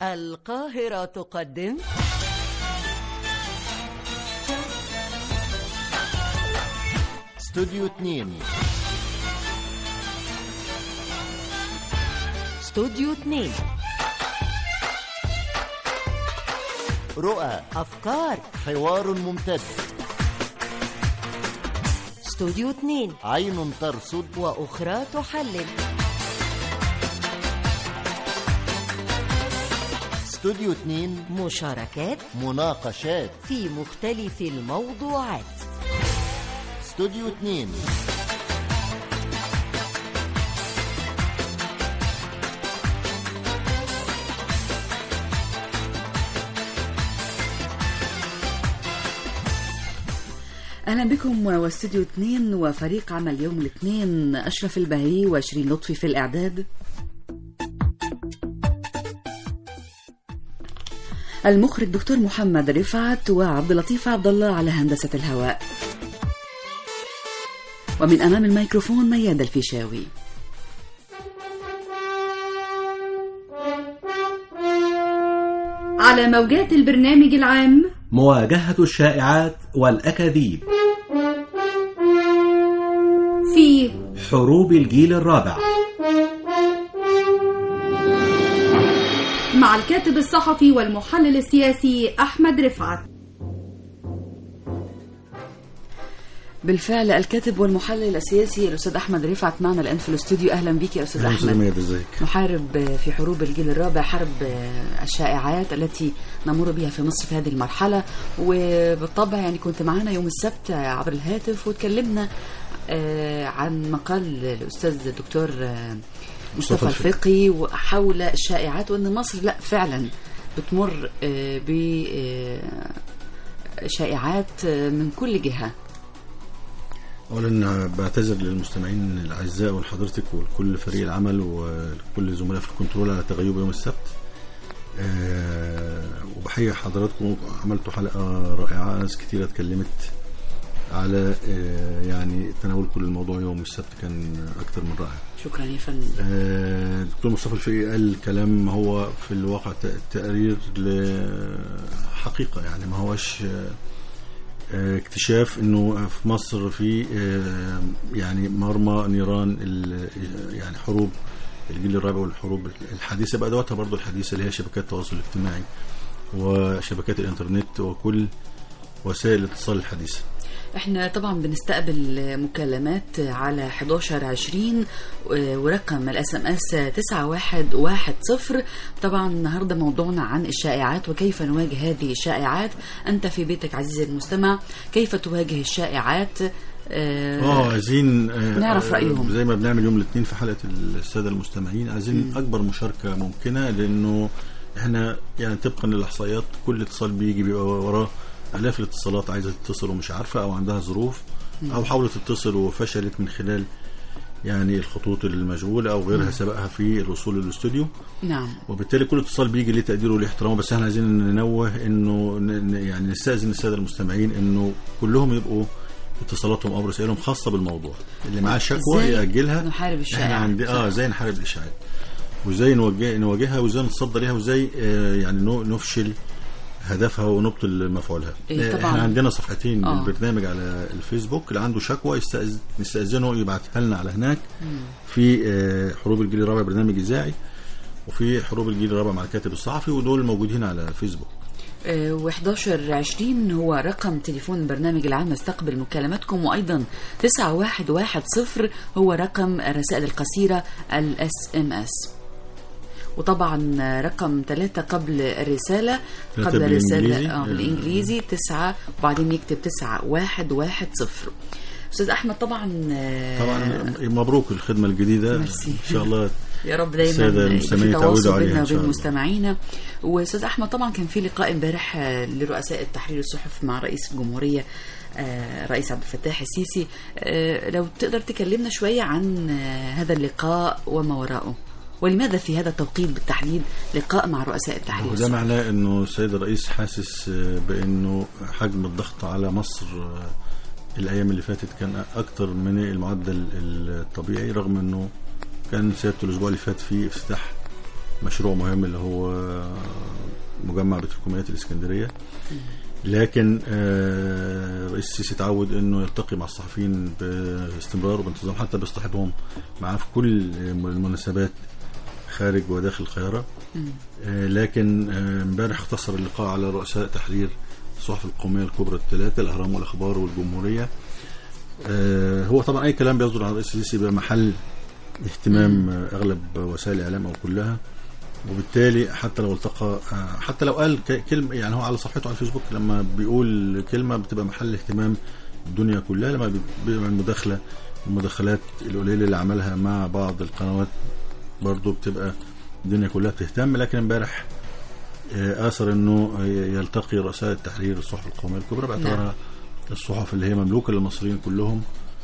القاهرة تقدم استوديو 2 استوديو 2 رؤى أفكار حوار ممتد استوديو 2 عين ترصد وأخرى تحلل استوديو 2 مشاركات مناقشات في مختلف الموضوعات استوديو 2 اهلا بكم واستوديو 2 وفريق عمل يوم الاثنين اشرف البهي وشيرين لطفي في الاعداد المخرج دكتور محمد رفعت وعبد اللطيف عبد الله على هندسه الهواء ومن امام الميكروفون مياد الفيشاوي على موجات البرنامج العام مواجهة الشائعات والأكاذيب في حروب الجيل الرابع مع الكاتب الصحفي والمحلل السياسي أحمد رفعت بالفعل الكاتب والمحلل السياسي الأستاذ أحمد رفعت معنا الآن في الاستوديو أهلا بك يا أستاذ أحمد مياد ازيك نحارب في حروب الجيل الرابع حرب الشائعات التي نمر بها في مصر في هذه المرحلة وبالطبع يعني كنت معنا يوم السبت عبر الهاتف وتكلمنا آه، عن مقال الأستاذ الدكتور آه، مصطفى مصطفى الفقي وحول الشائعات وأن مصر لا فعلا بتمر آه، ب آه، شائعات آه، من كل جهة اولا بعتذر للمستمعين الاعزاء ولحضرتك ولكل فريق العمل ولكل زملاء في الكنترول على تغيب يوم السبت أه وبحيي حضراتكم عملتوا حلقه رائعه ناس كتيره اتكلمت على أه يعني تناول كل الموضوع يوم السبت كان اكتر من رائع شكرا يا فندم آه، الدكتور مصطفى الفقي قال كلام هو في الواقع ت- تقرير لحقيقة يعني ما هوش آه، آه، اكتشاف انه في مصر في آه، يعني مرمى نيران ال- يعني حروب الجيل الرابع والحروب الحديثة بأدواتها برضو الحديثة اللي هي شبكات التواصل الاجتماعي وشبكات الانترنت وكل وسائل الاتصال الحديثة احنا طبعا بنستقبل مكالمات على 1120 ورقم الاس ام اس 9110 طبعا النهارده موضوعنا عن الشائعات وكيف نواجه هذه الشائعات انت في بيتك عزيزي المستمع كيف تواجه الشائعات اه عايزين آه، نعرف آه، رأيهم. زي ما بنعمل يوم الاثنين في حلقه الساده المستمعين عايزين اكبر مشاركه ممكنه لانه احنا يعني طبقا للاحصائيات كل اتصال بيجي بيبقى وراه الاف الاتصالات عايزه تتصل ومش عارفه او عندها ظروف او حاولت تتصل وفشلت من خلال يعني الخطوط المشغوله او غيرها سبقها في الوصول للاستوديو نعم وبالتالي كل اتصال بيجي ليه تقديره وليه احترامه بس احنا عايزين ننوه انه ن- ن- يعني نستاذن الساده المستمعين انه كلهم يبقوا اتصالاتهم او رسائلهم خاصه بالموضوع اللي معاه شكوى إزاي ياجلها نحارب احنا الشائعات؟ عندي اه ازاي نحارب الاشاعات وازاي نوجه نواجهها وازاي نتصدى ليها وازاي آه يعني نو- نفشل هدفها ونبطل مفعولها إيه آه، طبعاً. احنا عندنا صفحتين آه. للبرنامج على الفيسبوك اللي عنده شكوى يستأذ... نستأذنه يبعتها لنا على هناك في آه، حروب الجيل الرابع برنامج اذاعي وفي حروب الجيل الرابع مع الكاتب الصحفي ودول موجودين على فيسبوك و11 20 هو رقم تليفون البرنامج العام نستقبل مكالماتكم وايضا 9110 هو رقم الرسائل القصيره الاس ام اس وطبعا رقم ثلاثة قبل الرسالة ثلاثة قبل الرسالة بالإنجليزي. اه بالإنجليزي تسعة وبعدين يكتب تسعة واحد واحد صفر أستاذ أحمد طبعا آه، طبعا مبروك الخدمه الجديده ميرسي. ان شاء الله يا رب دايما السادة يبقى المستمعين في تواصل يتعودوا عليها بيننا إن شاء وبين الله. مستمعينا واستاذ احمد طبعا كان في لقاء امبارح آه، لرؤساء التحرير الصحف مع رئيس الجمهوريه آه، رئيس عبد الفتاح السيسي آه، لو تقدر تكلمنا شويه عن آه، هذا اللقاء وما وراءه ولماذا في هذا التوقيت بالتحديد لقاء مع رؤساء التحرير وده معناه انه السيد الرئيس حاسس آه، بانه حجم الضغط على مصر آه، الايام اللي فاتت كان اكتر من المعدل الطبيعي رغم انه كان سيادته الاسبوع اللي فات في افتتاح مشروع مهم اللي هو مجمع بتركمانيات الاسكندريه لكن آه، الرئيس السيسي تعود انه يلتقي مع الصحفيين باستمرار وبانتظام حتى بيصطحبهم معاه في كل المناسبات خارج وداخل القاهره آه، لكن آه، امبارح اختصر اللقاء على رؤساء تحرير الصحف القوميه الكبرى الثلاثه الاهرام والاخبار والجمهوريه آه، هو طبعا اي كلام بيصدر عن الرئيس السيسي بيبقى محل اهتمام آه، اغلب وسائل الاعلام او كلها وبالتالي حتى لو التقى آه، حتى لو قال ك- كلمه يعني هو على صفحته على الفيسبوك لما بيقول كلمه بتبقى محل اهتمام الدنيا كلها لما بي- بيعمل مداخله المداخلات القليله اللي عملها مع بعض القنوات برضو بتبقى الدنيا كلها بتهتم لكن امبارح آه، اثر انه يلتقي رؤساء التحرير الصحف القوميه الكبرى باعتبارها الصحف اللي هي مملوكه للمصريين كلهم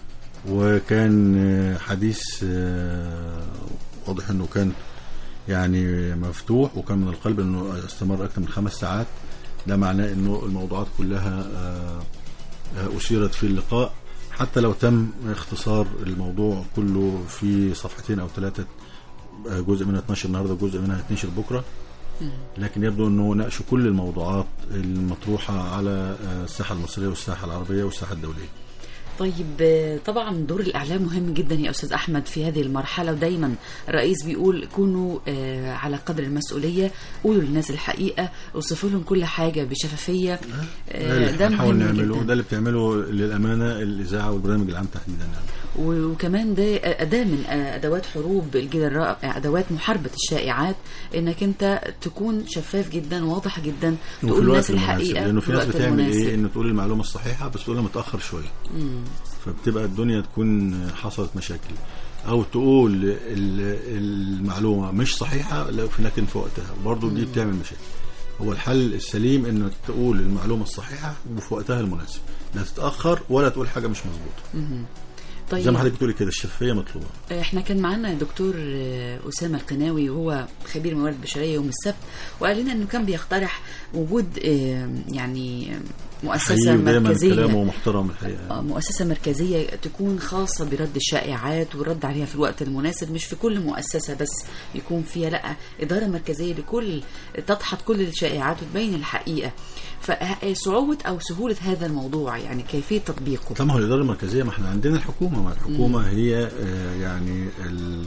وكان آه، حديث آه، واضح انه كان يعني مفتوح وكان من القلب انه استمر اكثر من خمس ساعات ده معناه انه الموضوعات كلها آه، آه، اثيرت في اللقاء حتى لو تم اختصار الموضوع كله في صفحتين او ثلاثه آه، جزء منها 12 النهارده وجزء منها 12 بكره لكن يبدو انه ناقشوا كل الموضوعات المطروحه على آه، الساحه المصريه والساحه العربيه والساحه الدوليه طيب آه، طبعا دور الاعلام مهم جدا يا استاذ احمد في هذه المرحله ودايما الرئيس بيقول كونوا آه، على قدر المسؤوليه قولوا للناس الحقيقه اوصفوا لهم كل حاجه بشفافيه ده آه، اللي ده بنحاول مهم نعمله ده جدا اللي بتعمله للامانه الاذاعه والبرنامج العام تحديدا يعني. و- وكمان ده اداه من آه، ادوات حروب الجيل الرابع ادوات محاربه الشائعات انك انت تكون شفاف جدا واضح جدا وفي تقول الوقت الناس المناسب الحقيقه لانه في ناس الوقت بتعمل المناسب. ايه ان تقول المعلومه الصحيحه بس تقولها متاخر شويه فبتبقى الدنيا تكون حصلت مشاكل او تقول ال- المعلومه مش صحيحه لو في لكن في وقتها برضه دي بتعمل مشاكل هو الحل السليم انك تقول المعلومه الصحيحه وفي وقتها المناسب لا تتاخر ولا تقول حاجه مش مظبوطه طيب زي ما حضرتك بتقولي كده الشفافيه مطلوبه احنا كان معانا دكتور آه، اسامه القناوي وهو خبير موارد بشريه يوم السبت وقال لنا انه كان بيقترح وجود آه، يعني مؤسسه حقيقي دايما مركزيه كلامه محترم الحقيقه آه، مؤسسة مركزية تكون خاصة برد الشائعات والرد عليها في الوقت المناسب مش في كل مؤسسة بس يكون فيها لا إدارة مركزية لكل تدحض كل الشائعات وتبين الحقيقة فصعوبة أو سهولة هذا الموضوع يعني كيفية تطبيقه طبعا هو الاداره المركزيه ما احنا عندنا الحكومه ما الحكومه هي آه، يعني ال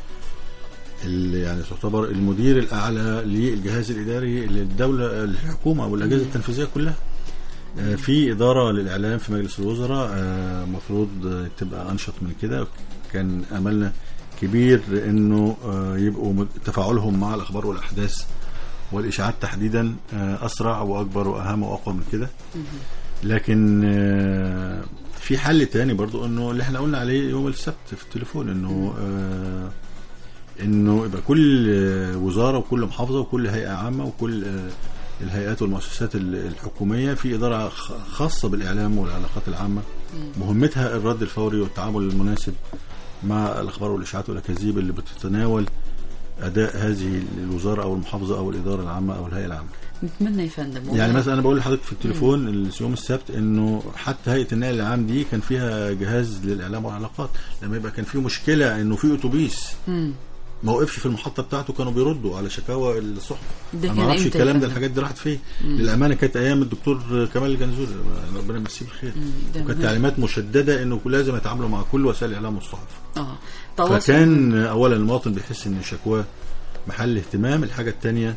ال- يعني تعتبر المدير الاعلى للجهاز الاداري للدوله الحكومه والاجهزه التنفيذيه كلها آه، في اداره للاعلام في مجلس الوزراء المفروض تبقى انشط من كده كان املنا كبير انه آه، يبقوا مد- تفاعلهم مع الاخبار والاحداث والاشاعات تحديدا آه، اسرع واكبر واهم واقوى من كده لكن آه، في حل تاني برضو انه اللي احنا قلنا عليه يوم السبت في التليفون انه آه انه يبقى كل آه، وزاره وكل محافظه وكل هيئه عامه وكل آه الهيئات والمؤسسات ال- الحكوميه في اداره خ- خاصه بالاعلام والعلاقات العامه مهمتها الرد الفوري والتعامل المناسب مع الاخبار والاشاعات والاكاذيب اللي بتتناول اداء هذه الوزاره او المحافظه او الاداره العامه او الهيئه العامه نتمنى يا فندم يعني مثلا انا بقول لحضرتك في التليفون ال- يوم السبت انه حتى هيئه النقل العام دي كان فيها جهاز للاعلام والعلاقات لما يبقى كان في مشكله انه في اتوبيس مم. ما وقفش في المحطه بتاعته كانوا بيردوا على شكاوى الصحف ده انا كان ما اعرفش إمتى يا الكلام ده فندم؟ الحاجات دي راحت فين للامانه كانت ايام الدكتور كمال الجنزوري ربنا يمسيه بالخير ده وكانت مهم. تعليمات مشدده انه لازم يتعاملوا مع كل وسائل الاعلام والصحف اه تواصل فكان اولا المواطن بيحس ان شكواه محل اهتمام الحاجه الثانيه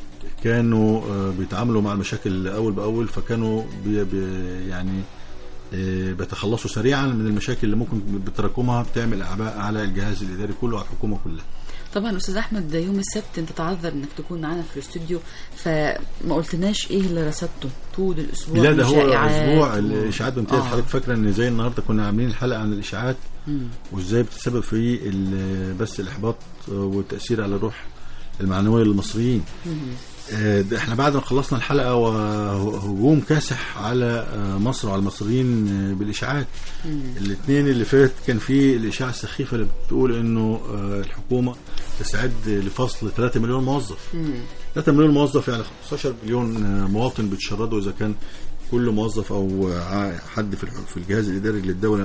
كانوا آه، بيتعاملوا مع المشاكل اول باول فكانوا بي بي يعني آه، بيتخلصوا سريعا من المشاكل اللي ممكن بتراكمها بتعمل اعباء على الجهاز الاداري كله وعلى الحكومه كلها طبعا استاذ احمد يوم السبت انت تعذر انك تكون معانا في الاستوديو فما قلتناش ايه اللي رصدته طول الاسبوع لا من ده هو شائعات اسبوع و- الاشاعات بامتياز آه. حضرتك فاكره ان زي النهارده كنا عاملين الحلقه عن الاشاعات مم. وازاي بتسبب في ال- بس الاحباط والتاثير على الروح المعنويه للمصريين آه، ده احنا بعد ما خلصنا الحلقه وهجوم كاسح على آه، مصر وعلى المصريين آه، بالاشاعات الاثنين اللي فات كان في الاشاعه السخيفه اللي بتقول انه آه، الحكومه تستعد لفصل 3 مليون موظف 3 مليون موظف يعني 15 مليون آه، مواطن بيتشردوا اذا كان كل موظف او ع- حد في الح- في الجهاز الاداري للدوله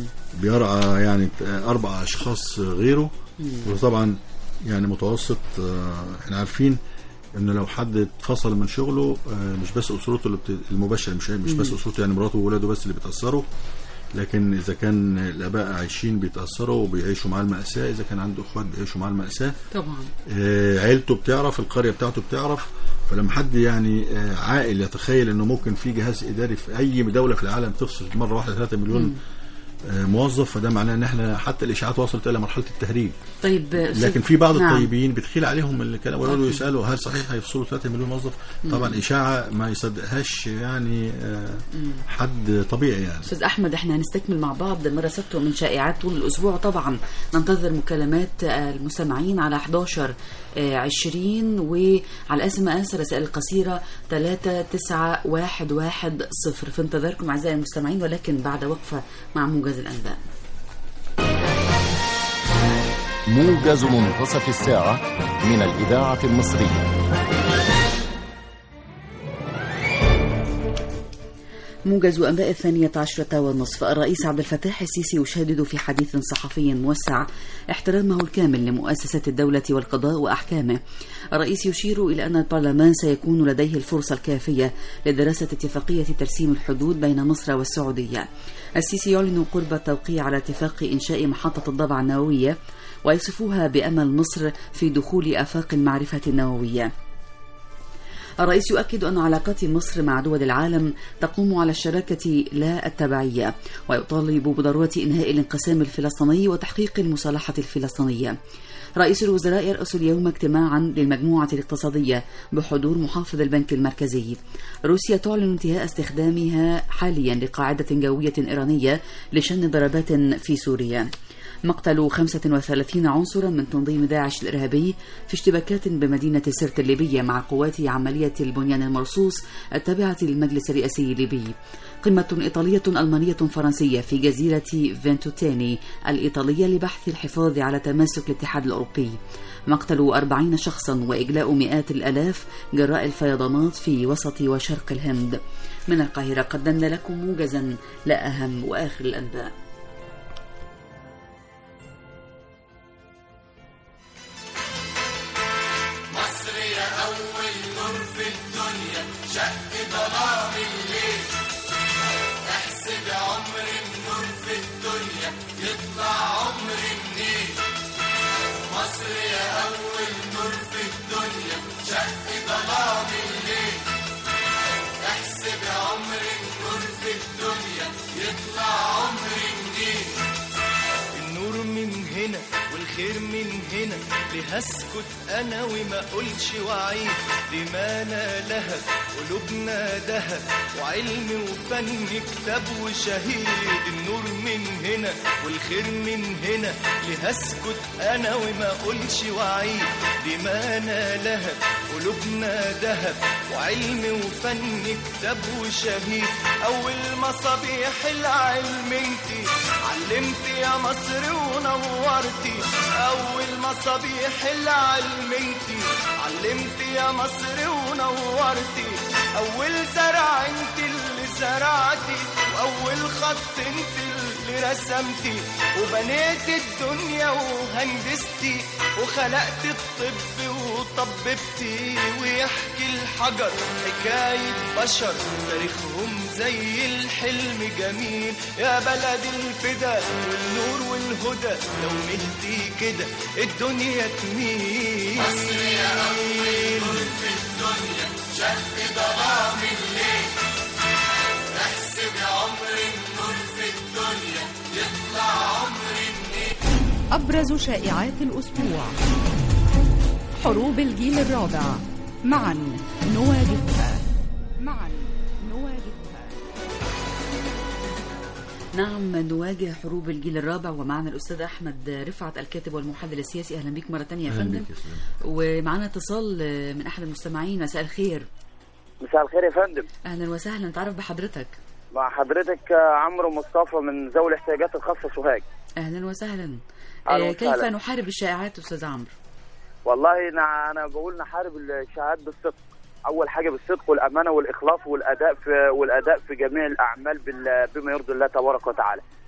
بيرعى يعني اربع اشخاص غيره وطبعا يعني متوسط آه، احنا عارفين ان لو حد اتفصل من شغله آه، مش بس اسرته اللي بت... المباشره مش مش بس اسرته يعني مراته وولاده بس اللي بيتاثروا لكن اذا كان الاباء عايشين بيتاثروا وبيعيشوا معاه الماساه اذا كان عنده اخوات بيعيشوا معاه الماساه طبعا آه، عيلته بتعرف القريه بتاعته بتعرف فلما حد يعني آه، عاقل يتخيل انه ممكن في جهاز اداري في اي دوله في العالم تفصل مره واحده 3 مليون آه، موظف فده معناه ان احنا حتى الاشاعات وصلت الى مرحله التهريج طيب أستاذ- لكن في بعض نعم. الطيبين بتخيل عليهم الكلام ويقعدوا يسالوا هل صحيح هيفصلوا 3 مليون موظف طبعا اشاعه ما يصدقهاش يعني آه، حد طبيعي يعني استاذ احمد احنا هنستكمل مع بعض ما رصدته من شائعات طول الاسبوع طبعا ننتظر مكالمات آه، المستمعين على 11 آه، 20 وعلى الاس ام اس رسائل قصيره 39110 في انتظاركم اعزائي المستمعين ولكن بعد وقفه مع موجز الانباء موجز منتصف الساعة من الإذاعة المصرية موجز أنباء الثانية عشرة والنصف الرئيس عبد الفتاح السيسي يشدد في حديث صحفي موسع احترامه الكامل لمؤسسة الدولة والقضاء وأحكامه الرئيس يشير إلى أن البرلمان سيكون لديه الفرصة الكافية لدراسة اتفاقية ترسيم الحدود بين مصر والسعودية السيسي يعلن قرب التوقيع على اتفاق إنشاء محطة الضبع النووية ويصفها بأمل مصر في دخول آفاق المعرفة النووية الرئيس يؤكد أن علاقات مصر مع دول العالم تقوم على الشراكة لا التبعية ويطالب بضرورة إنهاء الانقسام الفلسطيني وتحقيق المصالحة الفلسطينية رئيس الوزراء يرأس اليوم اجتماعا للمجموعة الاقتصادية بحضور محافظ البنك المركزي روسيا تعلن انتهاء استخدامها حاليا لقاعدة جوية إيرانية لشن ضربات في سوريا مقتل 35 عنصرا من تنظيم داعش الإرهابي في اشتباكات بمدينة سرت الليبية مع قوات عملية البنيان المرصوص التابعة للمجلس الرئاسي الليبي قمة إيطالية ألمانية فرنسية في جزيرة فينتوتيني الإيطالية لبحث الحفاظ على تماسك الاتحاد الأوروبي مقتل أربعين شخصا وإجلاء مئات الألاف جراء الفيضانات في وسط وشرق الهند من القاهرة قدمنا لكم موجزا لأهم وآخر الأنباء النور من هنا والخير من هنا لهسكت انا وما اقولش وعيد دمانا لهب قلوبنا دهب وعلم وفن كتاب وشهيد النور من هنا والخير من هنا لهسكت انا وما اقولش وعيد دمانا لهب قلوبنا دهب وعلم وفن كتاب وشهيد اول مصابيح العلم انتي علمت يا مصر ونورتي اول مصابيح العلم انتي علمت يا مصر ونورتي اول زرع انت اللي زرعتي واول خط انت اللي رسمتي وبنيت الدنيا وهندستي وخلقت الطب وطببتي ويحكي الحجر حكاية بشر تاريخهم زي الحلم جميل يا بلد الفدا والنور والهدى لو ملتي كده الدنيا تميل مصر يا أول نور في الدنيا شق ظلام الليل احسب عمر النور في الدنيا يطلع عمر النيل أبرز شائعات الأسبوع حروب الجيل الرابع معا نواجهها معا نواجهها نعم نواجه حروب الجيل الرابع ومعنا الأستاذ أحمد رفعت الكاتب والمحلل السياسي أهلا بك مرة تانية يا أهلا فندم بك يا سلام. ومعنا اتصال من أحد المستمعين مساء الخير مساء الخير يا فندم أهلا وسهلا نتعرف بحضرتك مع حضرتك آه، عمرو مصطفى من ذوي الاحتياجات الخاصة سوهاج أهلا وسهلا أهلا آه، كيف وسهلا. نحارب الشائعات أستاذ عمرو والله أنا أنا بقول نحارب الشهادات بالصدق أول حاجة بالصدق والأمانة والإخلاص والأداء في والأداء في جميع الأعمال بال- بما يرضي الله تبارك وتعالى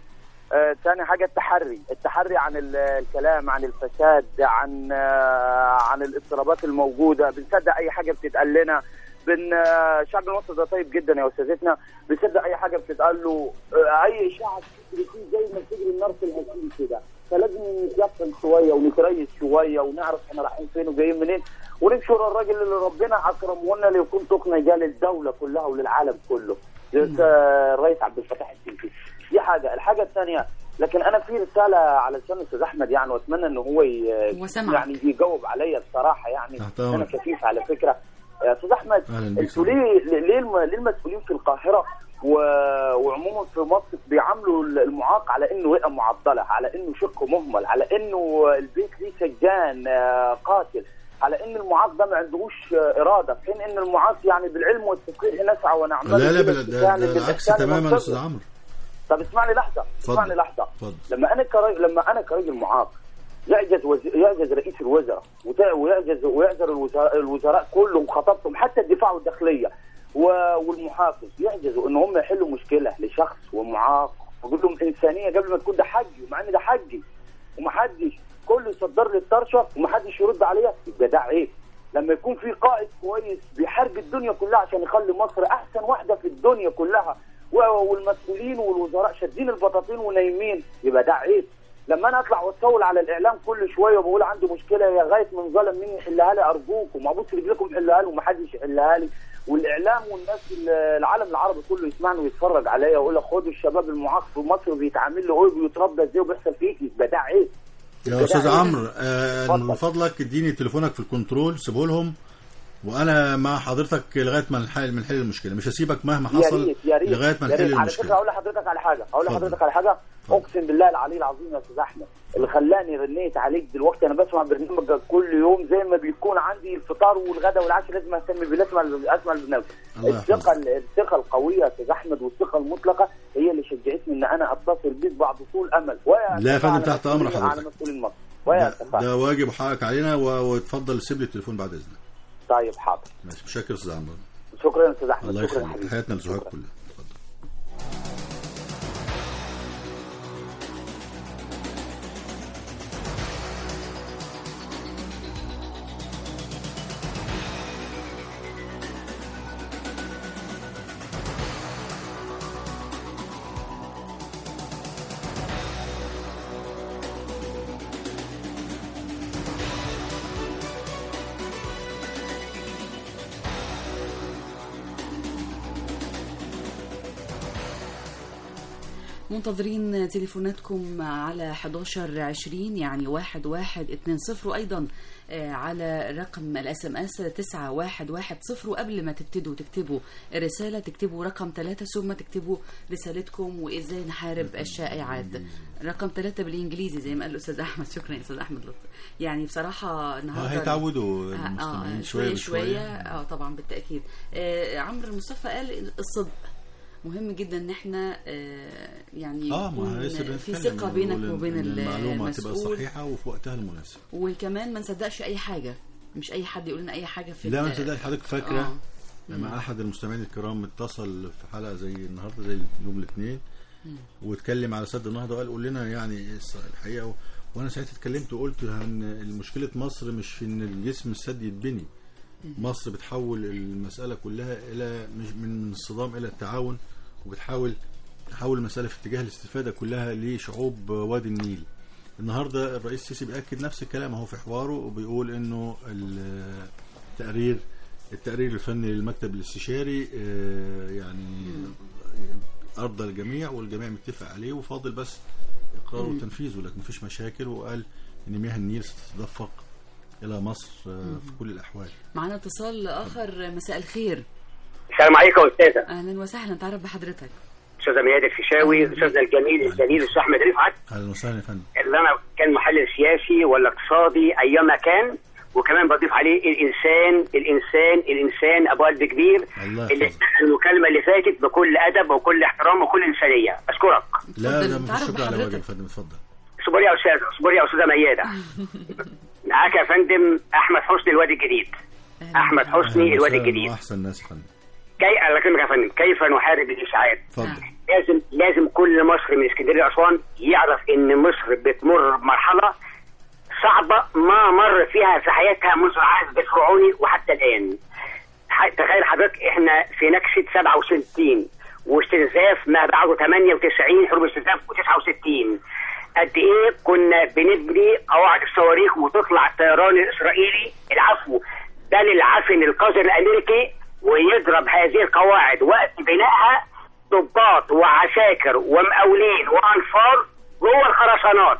آه، ثاني حاجه التحري التحري عن ال- الكلام عن الفساد عن آه، عن الاضطرابات الموجوده بنصدق اي حاجه بتتقال لنا بن آه، الشعب المصري ده طيب جدا يا استاذتنا بيصدق اي حاجه بتتقال له آه، اي اشاعه بتجري فيه زي ما بتجري النار في الهشيم كده فلازم نتيقن شويه ونتريث شويه ونعرف احنا رايحين فين وجايين منين ونمشي ورا الراجل اللي ربنا اكرمه لنا ليكون تقنى جال للدوله كلها وللعالم كله زي الرئيس عبد الفتاح السيسي دي حاجه الحاجه الثانيه لكن انا في رساله على لسان الاستاذ احمد يعني واتمنى ان هو ي- هو سمعك. يعني يجاوب عليا بصراحه يعني تحت انا أمرك. كفيف على فكره يا استاذ احمد أهلا بيك انتوا صديقي. ليه ليه الم- ليه المسؤولين في القاهره و... وعموما في مصر بيعاملوا المعاق على انه رئه معضله على انه شق مهمل على انه البيت ليه سجان آه، قاتل على ان المعاق ده ما عندهوش آه، اراده في حين ان المعاق يعني بالعلم والتفقيه نسعى ونعمل لا لا بل- ده, ده العكس تماما يا استاذ عمرو طب اسمعني لحظه اتفضل. اسمعني لحظه اتفضل. لما انا كراجل لما انا كراجل معاق يعجز وز... يعجز رئيس الوزراء وت... ويعجز ويعذر الوزراء, الوزراء كلهم خطبتهم حتى الدفاع والداخليه و... والمحافظ يعجزوا ان هم يحلوا مشكله لشخص ومعاق ويقول لهم انسانيه قبل ما تكون ده حجي ومع ان ده حجي ومحدش كله يصدر لي الطرشه ومحدش يرد عليا يبقى ده عيب لما يكون في قائد كويس بيحارب الدنيا كلها عشان يخلي مصر احسن واحده في الدنيا كلها و- والمسؤولين والوزراء شادين البطاطين ونايمين يبقى ده عيب لما انا اطلع واتصول على الاعلام كل شويه وبقول عندي مشكله يا غايه من ظلم مني يحلها لي ارجوكم ابوس رجلكم حلها لي ومحدش يحلها لي والاعلام والناس ال- العالم العربي كله يسمعني ويتفرج عليا ويقول لك خدوا الشباب المعاق في مصر بيتعامل له ايه وبيتربى ازاي وبيحصل فيه يبقى ده عيب يا استاذ ده- عمرو آه، اتفضل. من فضلك اديني تليفونك في الكنترول سيبه لهم وانا مع حضرتك لغايه ما نحل من حل المشكله مش هسيبك مهما يا حصل ريت يا ريت لغايه ما يا نحل ريت. على فكره المشكله اقول لحضرتك على حاجه اقول اتفضل. لحضرتك على حاجه اتفضل. اقسم بالله العلي العظيم يا استاذ احمد اللي خلاني رنيت عليك دلوقتي انا بسمع برنامجك كل يوم زي ما بيكون عندي الفطار والغداء والعشاء لازم اهتم بيه لازم اسمع البرنامج الله الثقه يحفظك. الثقه القويه يا استاذ احمد والثقه المطلقه هي اللي شجعتني ان انا اتصل بيك بعد طول امل ويا لا يا فندم، على تحت أمر مسؤولين- على حضرتك. مسؤولين مصر ويا ده, اتفاق ده واجب وحقك علينا و- وتفضل سيب لي التليفون بعد اذنك طيب حاضر ماشي متشكر يا استاذ عمرو شكرا يا استاذ احمد الله شكرا يا يخليك حبيبي حياتنا لزوجك شكراً. كلها اتفضل منتظرين تليفوناتكم على 11 20 يعني 1120 وايضا آه، على رقم الاس ام اس 9110 وقبل ما تبتدوا تكتبوا الرساله تكتبوا رقم 3 ثم تكتبوا رسالتكم وازاي نحارب الشائعات رقم 3 بالانجليزي زي ما قال الاستاذ احمد شكرا يا استاذ احمد لطفي يعني بصراحه اه النهارده هيتعودوا آه، المستمعين آه شويه شوية شوية بشويه اه طبعا بالتأكيد آه عمرو مصطفى قال الصدق مهم جدا ان احنا آه يعني اه ما يكون لسه في بنتكلم ثقة بينك بنقول إن- وبين إن المعلومه تبقى المسؤول صحيحه وفي وقتها المناسب وكمان ما نصدقش اي حاجة مش اي حد يقول لنا اي حاجة في لا ما ال- تصدقش حضرتك فاكره آه. لما احد المستمعين الكرام اتصل في حلقه زي النهارده زي يوم الاثنين واتكلم على سد النهضه وقال قول لنا يعني إيه الص- الحقيقه و... وانا ساعتها اتكلمت وقلت ان مشكله مصر مش في ان الجسم السد يتبني مصر بتحول المساله كلها الى مش من من الصدام الى التعاون وبتحاول تحول المساله في اتجاه الاستفاده كلها لشعوب وادي النيل النهارده الرئيس السيسي بياكد نفس الكلام اهو في حواره وبيقول انه التقرير التقرير الفني للمكتب الاستشاري آه، يعني ارضى الجميع والجميع متفق عليه وفاضل بس اقراره وتنفيذه لكن مفيش مشاكل وقال ان مياه النيل ستتدفق الى مصر آه، في كل الاحوال معنا اتصال اخر مساء الخير السلام عليكم يا استاذه اهلا وسهلا تعرف بحضرتك استاذه ميادة الفيشاوي استاذنا الجميل الجليل الاستاذ احمد رفعت اهلا وسهلا يا فندم اللي انا كان محلل سياسي ولا اقتصادي ايما كان وكمان بضيف عليه الانسان الانسان الانسان ابو قلب كبير الله اللي يحفظك. المكالمه اللي فاتت بكل ادب وكل احترام وكل انسانيه اشكرك لا اتفضل، ده مفيش تعرف يعني شكر على بحضرتك. واجب يا فندم اتفضل اصبري يا استاذ اصبري يا استاذه ميادة معاك يا فندم احمد حسني الوادي الجديد احمد حسني أهلاً الوادي وسهلاً الجديد واحسن ناس يا فندم كي على كلمه يا فندم كيف نحارب الاشاعات اتفضل آه. لازم لازم كل مصري من اسكندريه لاسوان يعرف ان مصر بتمر بمرحله صعبه ما مر فيها في حياتها منذ العهد الفرعوني وحتى الان ح- تخيل حضرتك احنا في نكسه 67 واستنزاف ما بعده 98 حروب استنزاف و69 قد ايه كنا بنبني قواعد الصواريخ وتطلع الطيران الاسرائيلي العفو بل العفن القذر الامريكي ويضرب هذه القواعد وقت بنائها ضباط وعساكر ومقاولين وانفار جوه الخرسانات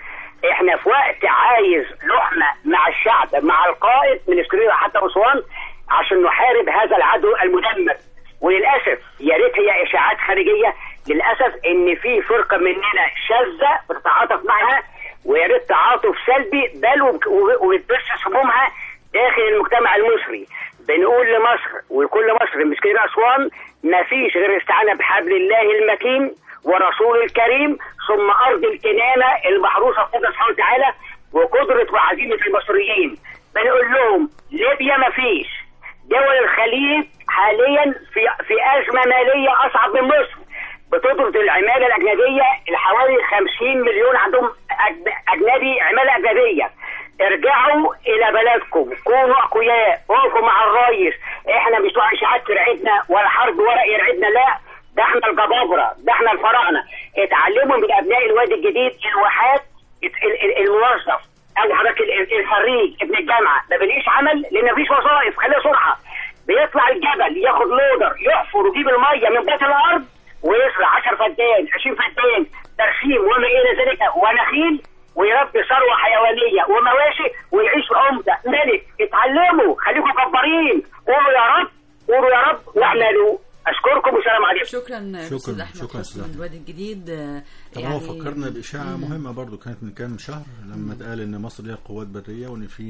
احنا في وقت عايز لحمه مع الشعب مع القائد من اسكندريه حتى اسوان عشان نحارب هذا العدو المدمر وللاسف يا ريت هي اشاعات خارجيه للاسف ان في فرقه مننا شاذه بتتعاطف معها ويا ريت تعاطف سلبي بل وب- وب- وبتبث سمومها داخل المجتمع المصري بنقول لمصر ولكل مصر مسكين اسوان ما فيش غير استعانه بحبل الله المتين ورسوله الكريم ثم ارض الكنانه المحروسه بقدر سبحانه وتعالى وقدره وعزيمه المصريين بنقول لهم ليبيا ما فيش دول الخليج حاليا في في ازمه ماليه اصعب من مصر بتطرد العماله الاجنبيه الحوالي 50 مليون عندهم أجن- اجنبي عماله اجنبيه ارجعوا الى بلدكم كونوا اقوياء وقفوا مع الريس احنا مش بتوع اشاعات ترعبنا ولا حرب ورق يرعبنا لا ده احنا الجبابره ده احنا الفراعنه اتعلموا من ابناء الوادي الجديد الواحات ال- ال- ال- الموظف او حضرتك ال- ال- الخريج ابن الجامعه ما بلاقيش عمل لان مفيش وظائف خليها سرعه بيطلع الجبل ياخد لودر يحفر ويجيب الميه من بطن الارض ويزرع 10 فدان 20 فدان ترسيم وما الى ذلك ونخيل ويربي ثروه حيوانيه ومواشي ويعيش عمده ملك اتعلموا خليكم جبارين قولوا يا رب قولوا يا رب واعملوا اشكركم والسلام عليكم شكرا شكراً، استاذ احمد شكراً حسني أستاذ من أحمد. الوادي الجديد آه، طب هو فكرنا بإشاعة مهمة برضو كانت من كام شهر لما اتقال إن مصر ليها قوات برية وإن في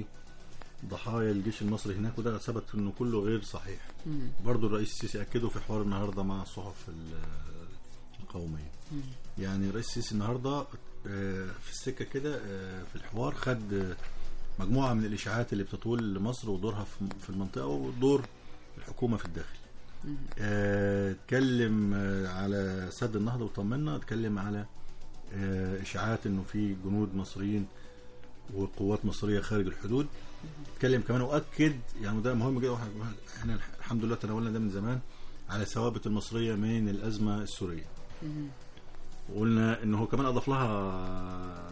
ضحايا الجيش المصري هناك وده ثبت إنه كله غير صحيح برضو الرئيس السيسي أكده في حوار النهاردة مع الصحف ال- القومية يعني الرئيس السيسي النهاردة آه، في السكة كده آه، في الحوار خد آه، مجموعة من الإشاعات اللي بتطول لمصر ودورها في- في المنطقة ودور الحكومة في الداخل آه، اتكلم آه، على سد النهضة وطمنا اتكلم على آه، اشاعات انه في جنود مصريين وقوات مصريه خارج الحدود اتكلم كمان واكد يعني وده مهم جدا وإحنا- احنا الحمد لله تناولنا ده من زمان على ثوابت المصريه من الازمه السوريه وقلنا انه هو كمان اضاف لها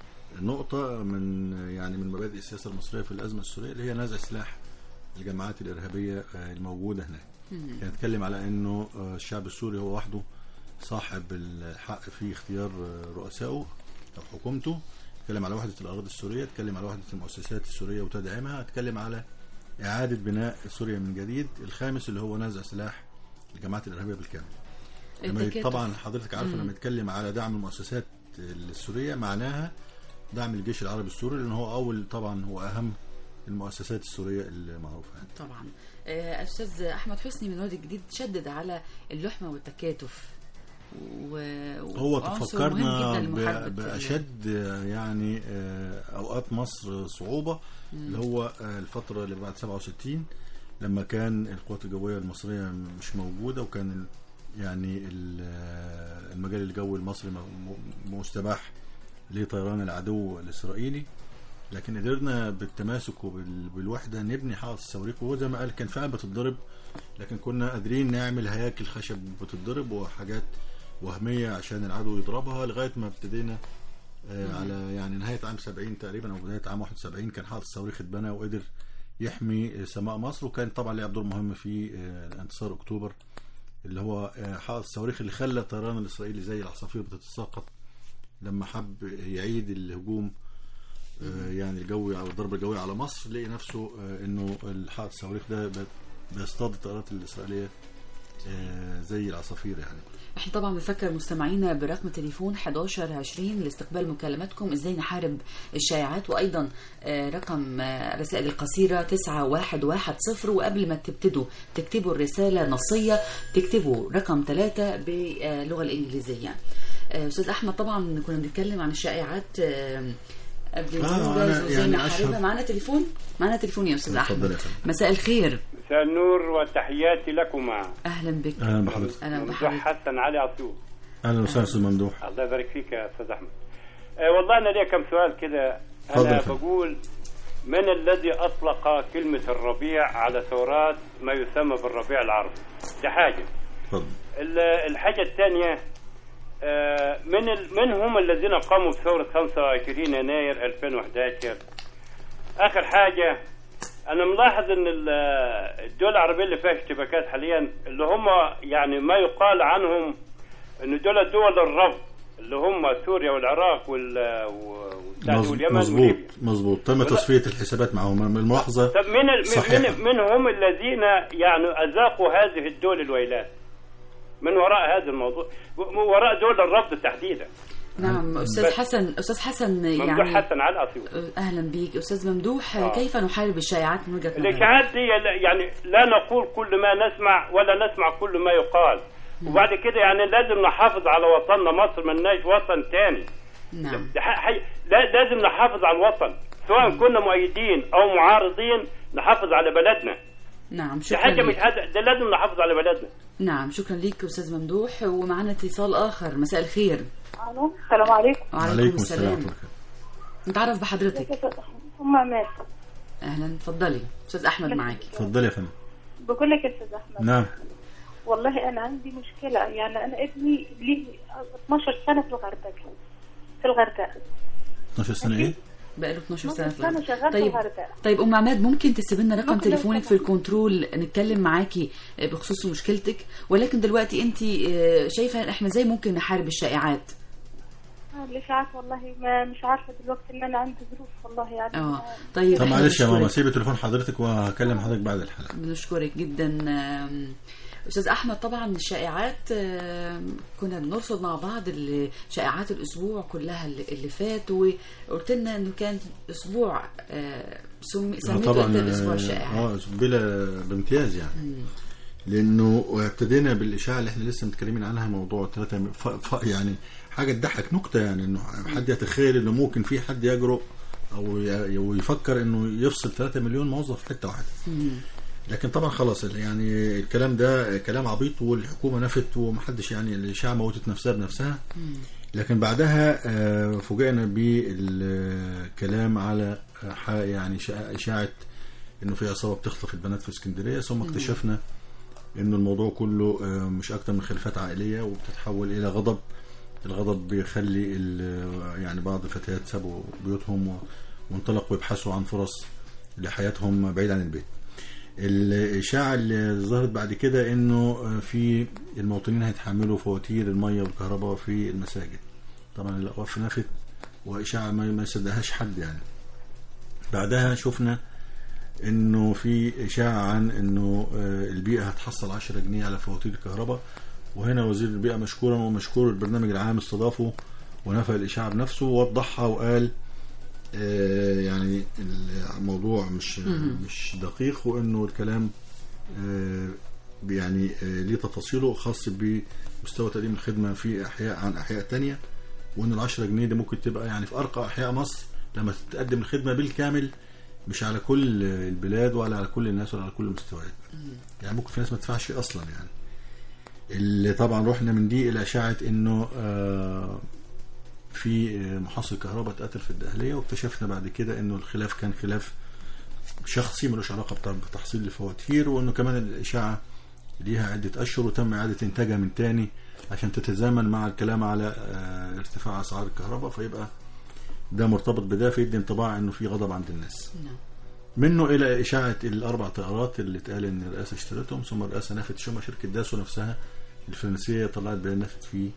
نقطه من يعني من مبادئ السياسه المصريه في الازمه السوريه اللي هي نزع سلاح الجماعات الارهابيه آه، الموجوده هناك يعني اتكلم على انه آه، الشعب السوري هو وحده صاحب الحق في اختيار آه، رؤسائه او حكومته اتكلم على وحده الاراضي السوريه اتكلم على وحده المؤسسات السوريه وتدعيمها اتكلم على اعاده بناء سوريا من جديد الخامس اللي هو نزع سلاح الجماعات الارهابيه بالكامل لما التكاتف. طبعا حضرتك عارفه لما يتكلم على دعم المؤسسات السوريه معناها دعم الجيش العربي السوري لان هو اول طبعا هو اهم المؤسسات السوريه المعروفه يعني. طبعا آه، استاذ احمد حسني من الوادي الجديد شدد على اللحمه والتكاتف و... هو وعنصر مهم تفكرنا جدا لمحاربة ب- ال- بأشد يعني آه، أوقات مصر صعوبة اللي هو آه، الفترة اللي بعد 67 لما كان القوات الجوية المصرية مش موجودة وكان ال- يعني ال- آه، المجال الجوي المصري م- م- مستباح لطيران العدو الإسرائيلي لكن قدرنا بالتماسك وبالوحدة نبني حائط الصواريخ وهو زي ما قال كان فعلا بتتضرب لكن كنا قادرين نعمل هياكل خشب بتتضرب وحاجات وهمية عشان العدو يضربها لغاية ما ابتدينا آه على يعني نهاية عام 70 تقريبا أو بداية عام 71 كان حائط الصواريخ اتبنى وقدر يحمي آه، سماء مصر وكان طبعا لعب دور مهم في آه، انتصار أكتوبر اللي هو آه، حائط الصواريخ اللي خلى الطيران الإسرائيلي زي العصافير بتتساقط لما حب يعيد الهجوم آه، يعني الجوي او الضربه الجويه على مصر لقي نفسه آه، انه الحائط الصواريخ ده ب- بيصطاد الطيارات الاسرائيليه آه، زي العصافير يعني احنا طبعا بنفكر مستمعينا برقم تليفون 1120 لاستقبال مكالماتكم ازاي نحارب الشائعات وايضا آه، رقم آه، الرسائل القصيره 9110 وقبل ما تبتدوا تكتبوا الرساله نصيه تكتبوا رقم 3 باللغه الانجليزيه آه، استاذ احمد طبعا كنا بنتكلم عن الشائعات آه، قبل آه، الموجز أنا وزي يعني ما حاربها أشهد- معانا تليفون معانا تليفون يا استاذ اتفضل احمد يا فندم. مساء الخير مساء النور وتحياتي لكما اهلا بك اهلا بحضرتك اهلا ممدوح بحضرتك حسن علي عطيو اهلا وسهلا استاذ ممدوح الله يبارك فيك يا استاذ احمد آه والله انا ليا كم سؤال كده اتفضل انا يا فندم. بقول من الذي اطلق كلمه الربيع على ثورات ما يسمى بالربيع العربي دي حاجه اتفضل ال- الحاجه الثانيه آه، من ال- من هم الذين قاموا بثوره 25 يناير 2011 اخر حاجه انا ملاحظ ان ال- الدول العربيه اللي فيها اشتباكات حاليا اللي هم يعني ما يقال عنهم ان دول دول الرفض اللي هم سوريا والعراق وال وال- مظ- واليمن مظبوط وليبيا مظبوط تم ولا- تصفيه الحسابات معهم الملاحظه طب من ال- صحيحة. من من هم الذين يعني اذاقوا هذه الدول الويلات من وراء هذا الموضوع و- وراء دول الرفض تحديدا نعم استاذ بس- حسن استاذ حسن ممدوح يعني حسن على اسيوط اهلا بيك استاذ ممدوح آه. كيف نحارب الشائعات من وجهه نظرك الاشاعات دي لا- يعني لا نقول كل ما نسمع ولا نسمع كل ما يقال وبعد كده يعني لازم نحافظ على وطننا مصر ملناش وطن تاني نعم ده ح- حي... لا- لازم نحافظ على الوطن سواء كنا مؤيدين او معارضين نحافظ على بلدنا نعم دي شكرا حاجه مش لك. هذا ده لازم نحافظ على بلدنا نعم شكرا لك استاذ ممدوح ومعنا اتصال اخر مساء الخير الو السلام عليكم وعليكم السلام ورحمة الله. نتعرف بحضرتك ام عماد اهلا اتفضلي استاذ احمد معاكي اتفضل يا فندم بقول لك يا استاذ احمد نعم والله انا عندي مشكله يعني انا ابني لي 12 سنه في الغردقه في الغردقه 12 سنه ايه بقاله 12 12 سنه سنه في شغال في طيب الغردقه طيب ام عماد ممكن تسيب لنا رقم ممكن لو تليفونك في سمحت. الكنترول نتكلم معاكي بخصوص مشكلتك ولكن دلوقتي انت شايفه احنا ازاي ممكن نحارب الشائعات آه، الاشاعات والله ما مش عارفه دلوقتي ان انا عندي ظروف والله يعني اه طيب طب إحنا معلش يا ماما بنشكرك. سيبي تليفون حضرتك وهكلم حضرتك بعد الحلقه بنشكرك جدا آم، استاذ احمد طبعا الشائعات آم، كنا بنرصد مع بعض ال- شائعات الاسبوع كلها اللي اللي فات وقلت لنا انه كان اسبوع آه، سمي آه، سميته طبعا انت الاسبوع آه، الشائعات اه بلا بامتياز يعني لانه ابتدينا بالاشاعه اللي احنا لسه متكلمين عنها موضوع ثلاثة ف... ف... يعني حاجه تضحك نكته يعني انه حد يتخيل انه ممكن في حد يجرؤ او ي... أو يفكر انه يفصل 3 مليون موظف في حته واحده لكن طبعا خلاص يعني الكلام ده كلام عبيط والحكومه نفت ومحدش يعني الاشاعه موتت نفسها بنفسها لكن بعدها آه، فوجئنا بالكلام على آه، ح- يعني شا- اشاعه انه في عصابه بتخطف البنات في اسكندريه ثم اكتشفنا انه الموضوع كله آه، مش اكتر من خلافات عائليه وبتتحول الى غضب الغضب بيخلي ال- يعني بعض الفتيات سابوا بيوتهم و- وانطلقوا يبحثوا عن فرص لحياتهم بعيد عن البيت الإشاعة اللي ظهرت بعد كده إنه في المواطنين هيتحملوا فواتير المية والكهرباء في المساجد طبعا الأقواف نفت وإشاعة ما ما يصدقهاش حد يعني بعدها شفنا إنه في إشاعة عن إنه آه، البيئة هتحصل 10 جنيه على فواتير الكهرباء وهنا وزير البيئة مشكورا ومشكور البرنامج العام استضافه ونفى الإشاعة بنفسه ووضحها وقال آه، يعني الموضوع مش مش دقيق وانه الكلام آه، يعني آه، ليه تفاصيله خاص بمستوى تقديم الخدمه في احياء عن احياء تانية وان ال 10 جنيه دي ممكن تبقى يعني في ارقى احياء مصر لما تقدم الخدمه بالكامل مش على كل البلاد ولا على كل الناس ولا على كل المستويات يعني ممكن في ناس ما تدفعش اصلا يعني اللي طبعا رحنا من دي الى اشاعه انه آه، في محصل كهرباء اتقتل في الدهليه واكتشفنا بعد كده انه الخلاف كان خلاف شخصي ملوش علاقه بتاع- بتحصيل الفواتير وانه كمان الاشاعه ليها عده اشهر وتم اعاده انتاجها من تاني عشان تتزامن مع الكلام على آه، ارتفاع اسعار الكهرباء فيبقى ده مرتبط بده فيدي انطباع انه في غضب عند الناس نعم. منه الى اشاعه الاربع طائرات اللي اتقال ان الرئاسه اشترتهم ثم الرئاسه نفت ثم شركه داسو نفسها الفرنسيه طلعت بيان نفت في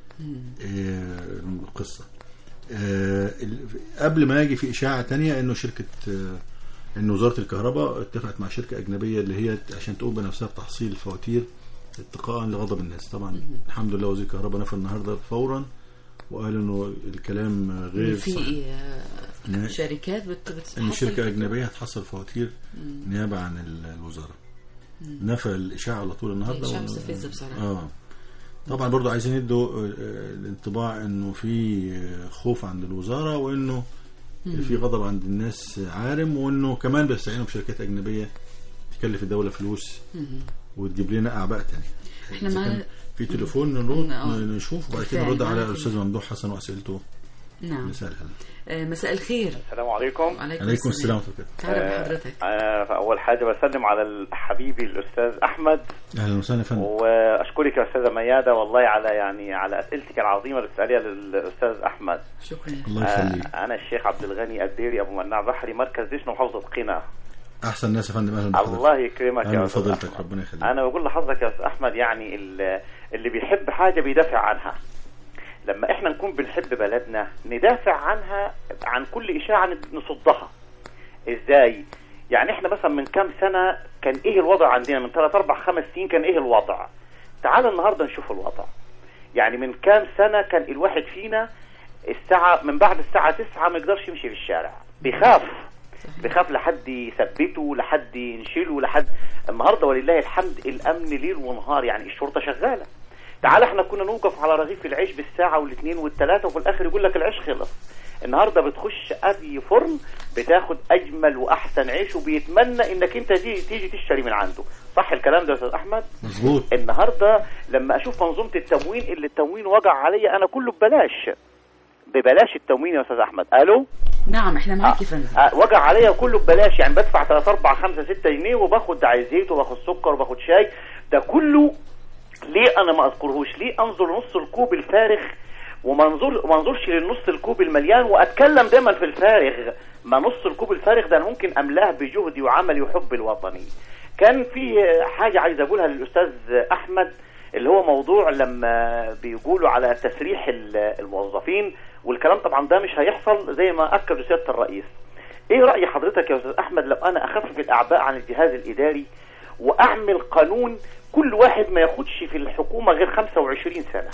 آه، القصه آه، ال- قبل ما يجي في اشاعه تانية انه شركه آه، ان وزاره الكهرباء اتفقت مع شركه اجنبيه اللي هي عشان تقوم بنفسها بتحصيل الفواتير اتقاء لغضب الناس طبعا الحمد لله وزير الكهرباء نفى النهارده فورا وقال انه الكلام غير صحيح في آه، إن- شركات بت بتحصل ان شركه اجنبيه هتحصل فواتير نيابه عن ال- الوزاره نفى الاشاعه على طول النهارده الإشاعة وإنه- مستفزة بصراحة. اه طبعا برضو عايزين يدوا آه، الانطباع انه في خوف عند الوزاره وانه اللي فيه غضب عند الناس عارم وانه كمان بيستعينوا بشركات اجنبيه تكلف الدوله فلوس وتجيب لنا اعباء تاني احنا إذا ما كان في تليفون نرد آه. نشوف وبعد كده بالفعل، نرد على معاك. الاستاذ ممدوح حسن واسئلته نعم نسالها آه، مساء الخير السلام عليكم عليكم السلام ورحمه الله تعرف حضرتك أنا أول حاجة بسلم على حبيبي الأستاذ أحمد اهلا وسهلا يا فندم وأشكرك يا أستاذة ميادة والله على يعني على أسئلتك العظيمة اللي بتسأليها للأستاذ أحمد شكرا الله يخليك أنا الشيخ عبد الغني الديري أبو مناع بحري مركز دشن محافظة قنا احسن ناس يا فندم اهلا بحضرتك الله يكرمك اهلا يا أستاذ بفضيلتك أحمد. ربنا يخليك أنا بقول لحضرتك يا أستاذ أحمد يعني ال- اللي بيحب حاجة بيدافع عنها لما احنا نكون بنحب بلدنا ندافع عنها عن كل إشاعة نصدها ازاي يعني احنا مثلا من كام سنة كان ايه الوضع عندنا من 3 4 5 سنين كان ايه الوضع تعال النهاردة نشوف الوضع يعني من كام سنة كان الواحد فينا الساعة من بعد الساعة 9 ما يقدرش يمشي في الشارع بيخاف بيخاف لحد يثبته لحد ينشله لحد النهارده ولله الحمد الامن ليل ونهار يعني الشرطه شغاله تعال احنا كنا نوقف على رغيف العيش بالساعه والاثنين والثلاثه وفي الاخر يقول لك العيش خلص النهارده بتخش اي فرن بتاخد اجمل واحسن عيش وبيتمنى انك انت تيجي, تيجي تشتري من عنده صح الكلام ده يا استاذ احمد مظبوط النهارده لما اشوف منظومه التموين اللي التموين وجع عليا انا كله ببلاش ببلاش التموين يا استاذ احمد الو نعم احنا معاك يا فندم آه، وجع عليا كله ببلاش يعني بدفع 3 4 5 6 جنيه وباخد زيت وباخد سكر وباخد شاي ده كله ليه انا ما اذكرهوش ليه انظر نص الكوب الفارغ وما انظر ما انظرش للنص الكوب المليان واتكلم دايما في الفارغ ما نص الكوب الفارغ ده انا ممكن املاه بجهدي وعملي وحبي الوطني كان في حاجه عايز اقولها للاستاذ احمد اللي هو موضوع لما بيقولوا على تسريح ال- الموظفين والكلام طبعا ده مش هيحصل زي ما اكد سياده الرئيس ايه راي حضرتك يا استاذ احمد لو انا اخفف الاعباء عن الجهاز الاداري واعمل قانون كل واحد ما ياخدش في الحكومه غير 25 سنه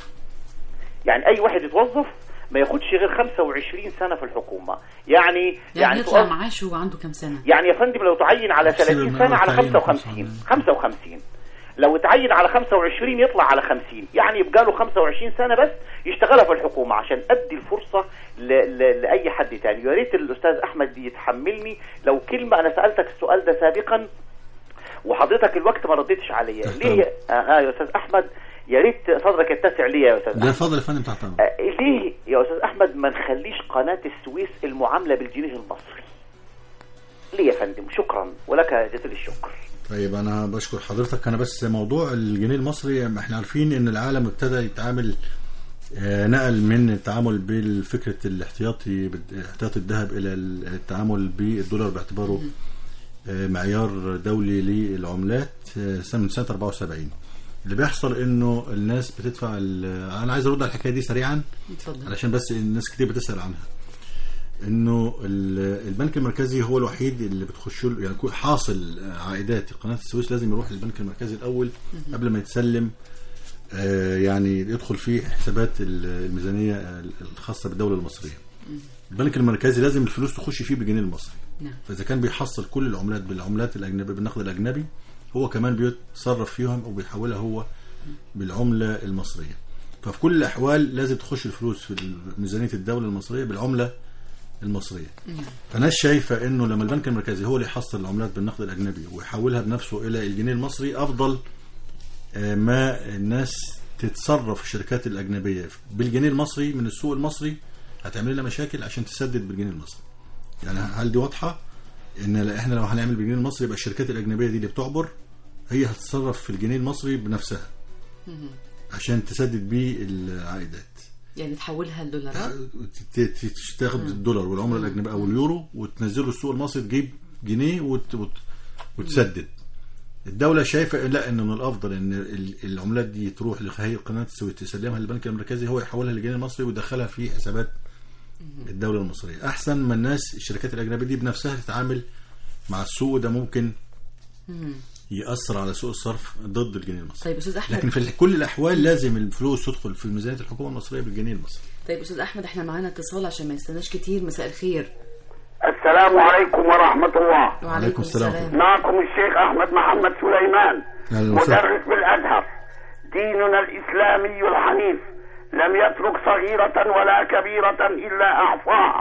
يعني اي واحد يتوظف ما ياخدش غير 25 سنه في الحكومه يعني يعني يعني يطلع تقف- معاشه وعنده كام سنة يعني يا فندم لو تعين على يحسب 30 المعاد سنه على تعيين 55 55 لو اتعين على 25 يطلع على 50 يعني يبقى له 25 سنه بس يشتغلها في الحكومه عشان ادي الفرصه ل... ل... لاي حد تاني يا ريت الاستاذ احمد يتحملني لو كلمه انا سالتك السؤال ده سابقا وحضرتك الوقت ما رديتش عليا ليه آه, اه يا استاذ احمد يا ريت صدرك يتسع ليا يا استاذ ده فضل يا فندم تحت امرك آه، ليه يا استاذ احمد ما نخليش قناه السويس المعامله بالجنيه المصري ليه يا فندم شكرا ولك جزيل الشكر طيب انا بشكر حضرتك انا بس موضوع الجنيه المصري ما احنا عارفين ان العالم ابتدى يتعامل آه، نقل من التعامل بالفكرة الاحتياطي احتياطي الذهب الى التعامل بالدولار باعتباره آه، معيار دولي للعملات آه، سنة من سنة 74 اللي بيحصل انه الناس بتدفع ال- انا عايز ارد على الحكايه دي سريعا اتفضل علشان بس الناس كتير بتسال عنها انه ال- البنك المركزي هو الوحيد اللي بتخش له يعني يكون حاصل عائدات قناه السويس لازم يروح للبنك المركزي الاول مهم. قبل ما يتسلم آه، يعني يدخل في حسابات ال- الميزانيه الخاصه بالدوله المصريه البنك المركزي لازم الفلوس تخش فيه بالجنيه المصري نعم فاذا كان بيحصل كل العملات بالعملات الاجنبيه بالنقد الاجنبي هو كمان بيتصرف فيهم وبيحولها هو بالعمله المصريه ففي كل الاحوال لازم تخش الفلوس في ميزانيه الدوله المصريه بالعمله المصريه فناس شايفه انه لما البنك المركزي هو اللي يحصل العملات بالنقد الاجنبي ويحولها بنفسه الى الجنيه المصري افضل آه، ما الناس تتصرف الشركات الاجنبيه بالجنيه المصري من السوق المصري هتعمل لنا مشاكل عشان تسدد بالجنيه المصري يعني هل دي واضحه ان احنا لو هنعمل بالجنيه المصري يبقى الشركات الاجنبيه دي اللي بتعبر هي هتتصرف في الجنيه المصري بنفسها مهم. عشان تسدد بيه العائدات يعني تحولها لدولارات ت- ت- تاخد الدولار والعمله الاجنبيه او اليورو وتنزله السوق المصري تجيب جنيه وت... وت... وتسدد الدولة شايفة لا ان من الافضل ان ال- العملات دي تروح لهيئة قناة السويس تسلمها للبنك المركزي هو يحولها للجنيه المصري ويدخلها في حسابات الدولة المصرية احسن ما الناس الشركات الاجنبية دي بنفسها تتعامل مع السوق ده ممكن مم. يأثر على سوق الصرف ضد الجنيه المصري طيب استاذ احمد لكن في كل الاحوال لازم الفلوس تدخل في ميزانية الحكومة المصرية بالجنيه المصري طيب استاذ احمد احنا معانا اتصال عشان ما يستناش كتير مساء الخير السلام عليكم ورحمة الله وعليكم السلام معكم الشيخ أحمد محمد سليمان أهلا وسهلا. مدرس بالأزهر ديننا الإسلامي الحنيف لم يترك صغيرة ولا كبيرة إلا أعصاها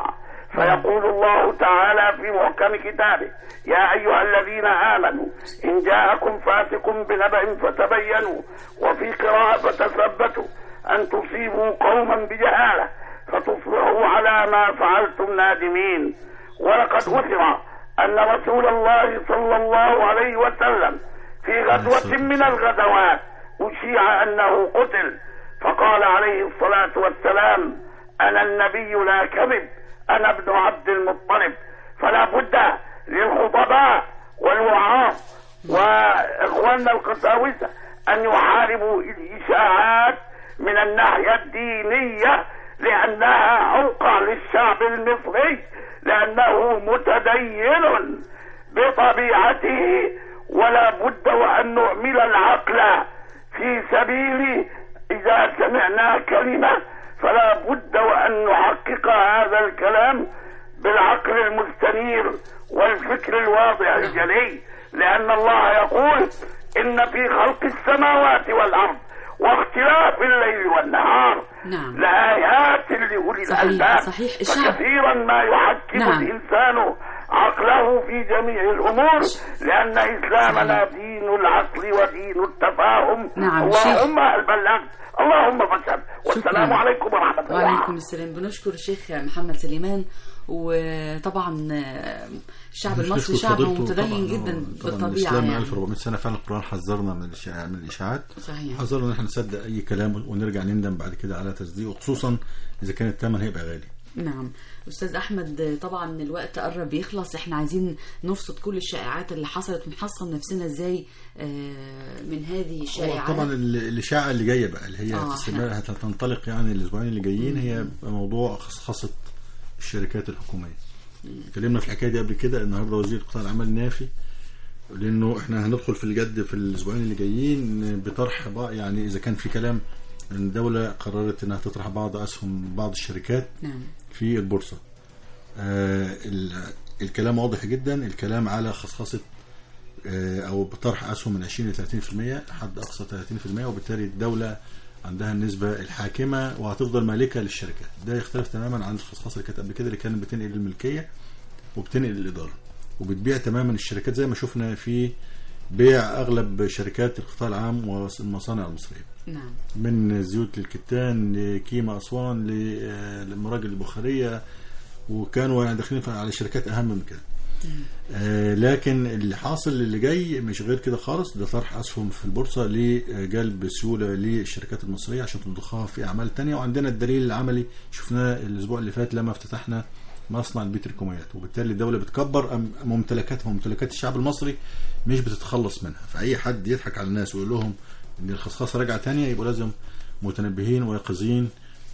فيقول الله تعالى في محكم كتابه يا أيها الذين آمنوا إن جاءكم فاسق بنبأ فتبينوا وفي قراءة فتثبتوا أن تصيبوا قوما بجهالة فتصبحوا على ما فعلتم نادمين ولقد أثر أن رسول الله صلى الله عليه وسلم في غزوة من الغزوات أشيع أنه قتل فقال عليه الصلاة والسلام أنا النبي لا كذب أنا ابن عبد المطلب فلا بد للخطباء والوعاظ وإخواننا القساوسة أن يحاربوا الإشاعات من الناحية الدينية لأنها عوقة للشعب المصري لأنه متدين بطبيعته ولا بد وأن نعمل العقل في سبيل إذا سمعنا كلمة فلا بد وأن نحقق هذا الكلام بالعقل المستنير والفكر الواضح الجلي لأن الله يقول إن في خلق السماوات والأرض واختلاف الليل والنهار نعم لآيات لأولي صحيح، الألباب صحيح. الشعب- فكثيرا ما يحكم نعم. الإنسان عقله في جميع الأمور لأن إسلامنا دين العقل ودين التفاهم نعم، اللهم هل بلغت اللهم فاشهد والسلام شكراً. عليكم ورحمة الله وعليكم السلام بنشكر الشيخ محمد سليمان وطبعا آه، الشعب المصري نشكر شعب فضيلته متدين طبعاً. جدا طبعا بالطبيعه الاسلام من يعني 1400 سنه فعلا القران حذرنا من الإشاع- من الاشاعات صحيح حذرنا ان احنا نصدق اي كلام ونرجع نندم بعد كده على تصديقه خصوصا اذا كان الثمن هيبقى غالي نعم استاذ احمد طبعا الوقت قرب يخلص احنا عايزين نرصد كل الشائعات اللي حصلت ونحصن نفسنا ازاي آه، من هذه هو الشائعات طبعا ال- الاشاعه اللي جايه بقى اللي هي آه، هتستمر هتنطلق يعني الاسبوعين اللي جايين هي موضوع خصخصه الشركات الحكوميه اتكلمنا في الحكايه دي قبل كده النهارده وزير قطاع الاعمال نافي لانه احنا هندخل في الجد في الاسبوعين اللي جايين بطرح بقى يعني اذا كان في كلام ان الدوله قررت انها تطرح بعض اسهم بعض الشركات نعم في البورصه آه ال- الكلام واضح جدا الكلام على خصخصه آه، او بطرح اسهم من 20 ل 30% حد اقصى 30% وبالتالي الدوله عندها النسبه الحاكمه وهتفضل مالكه للشركات ده يختلف تماما عن الخصخصه اللي كانت قبل كده اللي كانت بتنقل الملكيه وبتنقل الاداره وبتبيع تماما الشركات زي ما شفنا في بيع اغلب شركات القطاع العام والمصانع المصريه نعم من زيوت للكتان لكيما اسوان ل- للمراجل البخاريه وكانوا يعني داخلين على شركات اهم من كده آه، لكن اللي حاصل اللي جاي مش غير كده خالص ده طرح اسهم في البورصه لجلب سيوله للشركات المصريه عشان تضخها في اعمال تانية وعندنا الدليل العملي شفناه الاسبوع اللي فات لما افتتحنا مصنع البتروكيماويات وبالتالي الدوله بتكبر أم- ممتلكاتها وممتلكات الشعب المصري مش بتتخلص منها فاي حد يضحك على الناس ويقول لهم ان الخصخصه راجعه تانية يبقوا لازم متنبهين ويقظين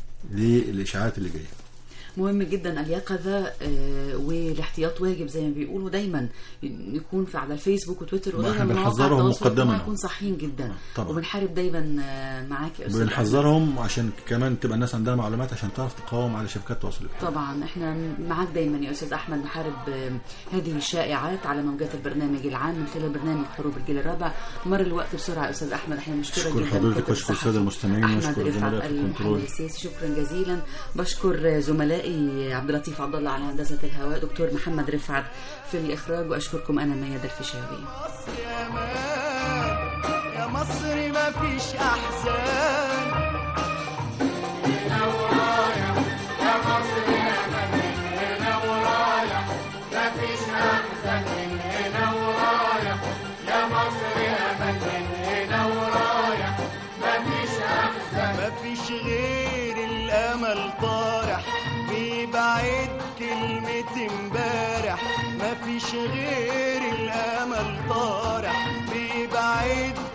للاشاعات اللي جايه مهم جدا اليقظة آه، والاحتياط واجب زي ما بيقولوا دايما نكون في على الفيسبوك وتويتر ما وغيرها احنا من مواقع بنحذرهم التواصل مقدماً. الاجتماعي نكون صحيين جدا طبعاً. وبنحارب دايما آه، معاك يا استاذ أحمد. بنحذرهم عشان كمان تبقى الناس عندها معلومات عشان تعرف تقاوم على شبكات التواصل الاجتماعي طبعا احنا معاك دايما يا استاذ احمد نحارب آه، هذه الشائعات على موجات البرنامج العام من خلال برنامج حروب الجيل الرابع مر الوقت بسرعه يا استاذ احمد احنا بنشكرك أشكر جدا حضرتك كاتب وأشكر صحفي السادة المستمعين احمد وأشكر رفعت زملائي في المحلل الكنترول. السياسي شكرا جزيلا بشكر زملائي عبد اللطيف عبد الله على هندسه الهواء دكتور محمد رفعت في الاخراج واشكركم انا ميادة الفيشاوي يا مصر ما فيش احزان هنا ورايا يا مصر يا من هنا ورايا ما فيش احزان من هنا ورايا يا مصر يا من هنا ورايا ما فيش احزان ما فيش غير الامل طارح بيبعد كلمة امبارح ما فيش غير الامل طارح بيبعد